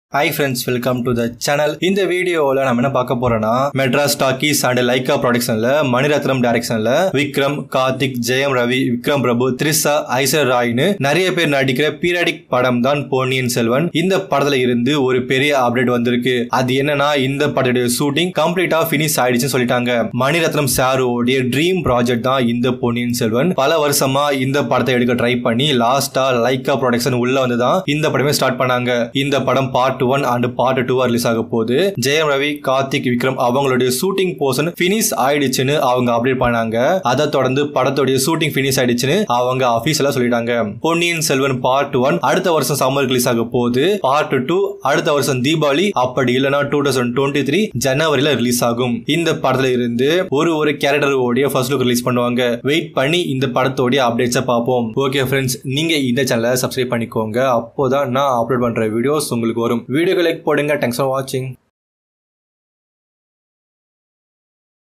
hi friends welcome to the channel இந்த வீடியோவில் நம்ம என்ன பார்க்க போறோம்னா மெட்ராஸ் டாக்கீஸ் அண்ட் லைக்கா ப்ரொடக்ஷன்ல மணிரத்னம் டைரக்ஷன்ல விக்ரம் கார்த்திக் ஜெயம் ரவி விக்ரம் பிரபு த்ரிஷா ஐசர் ராய்னு நிறைய பேர் நடிக்கிற பீரியாடிக் படம் தான் பொன்னியின் செல்வன் இந்த படத்துல இருந்து ஒரு பெரிய அப்டேட் வந்திருக்கு அது என்னன்னா இந்த படத்துடைய ஷூட்டிங் கம்ப்ளீட்டா ஃபினிஷ் ஆயிடுச்சுன்னு சொல்லிட்டாங்க மணிரத்னம் சாருவோடைய ட்ரீம் ப்ராஜெக்ட் தான் இந்த பொன்னியின் செல்வன் பல வருஷமா இந்த படத்தை எடுக்க ட்ரை பண்ணி லாஸ்டா லைக்கா ப்ரொடக்ஷன் உள்ள வந்து தான் இந்த படமே ஸ்டார்ட் பண்ணாங்க இந்த படம் part one and part two release ஆக போகுது ஜெயம் ரவி கார்த்திக் விக்ரம் அவங்களுடைய ஷூட்டிங் போர்ஷன் பினிஷ் ஆயிடுச்சுன்னு அவங்க அப்டேட் பண்ணாங்க அதை தொடர்ந்து படத்துடைய ஷூட்டிங் பினிஷ் ஆயிடுச்சுன்னு அவங்க அபிஷியலா சொல்லிட்டாங்க பொன்னியின் செல்வன் பார்ட் ஒன் அடுத்த வருஷம் சம்மர் ரிலீஸ் ஆக போகுது பார்ட் டூ அடுத்த வருஷம் தீபாவளி அப்படி இல்லைன்னா டூ தௌசண்ட் டுவெண்ட்டி த்ரீ ஜனவரியில ரிலீஸ் ஆகும் இந்த படத்துல இருந்து ஒரு ஒரு கேரக்டரோடைய ஃபர்ஸ்ட் லுக் ரிலீஸ் பண்ணுவாங்க வெயிட் பண்ணி இந்த படத்தோடைய அப்டேட்ஸை பார்ப்போம் ஓகே ஃப்ரெண்ட்ஸ் நீங்க இந்த சேனலை சப்ஸ்கிரைப் பண்ணிக்கோங்க அப்போதான் நான் அப்லோட் பண்ற வீடியோஸ் உங்களுக்கு வரும் வீடியோக்கு லைக் போடுங்க தேங்க்ஸ் ஃபார் வாட்சிங்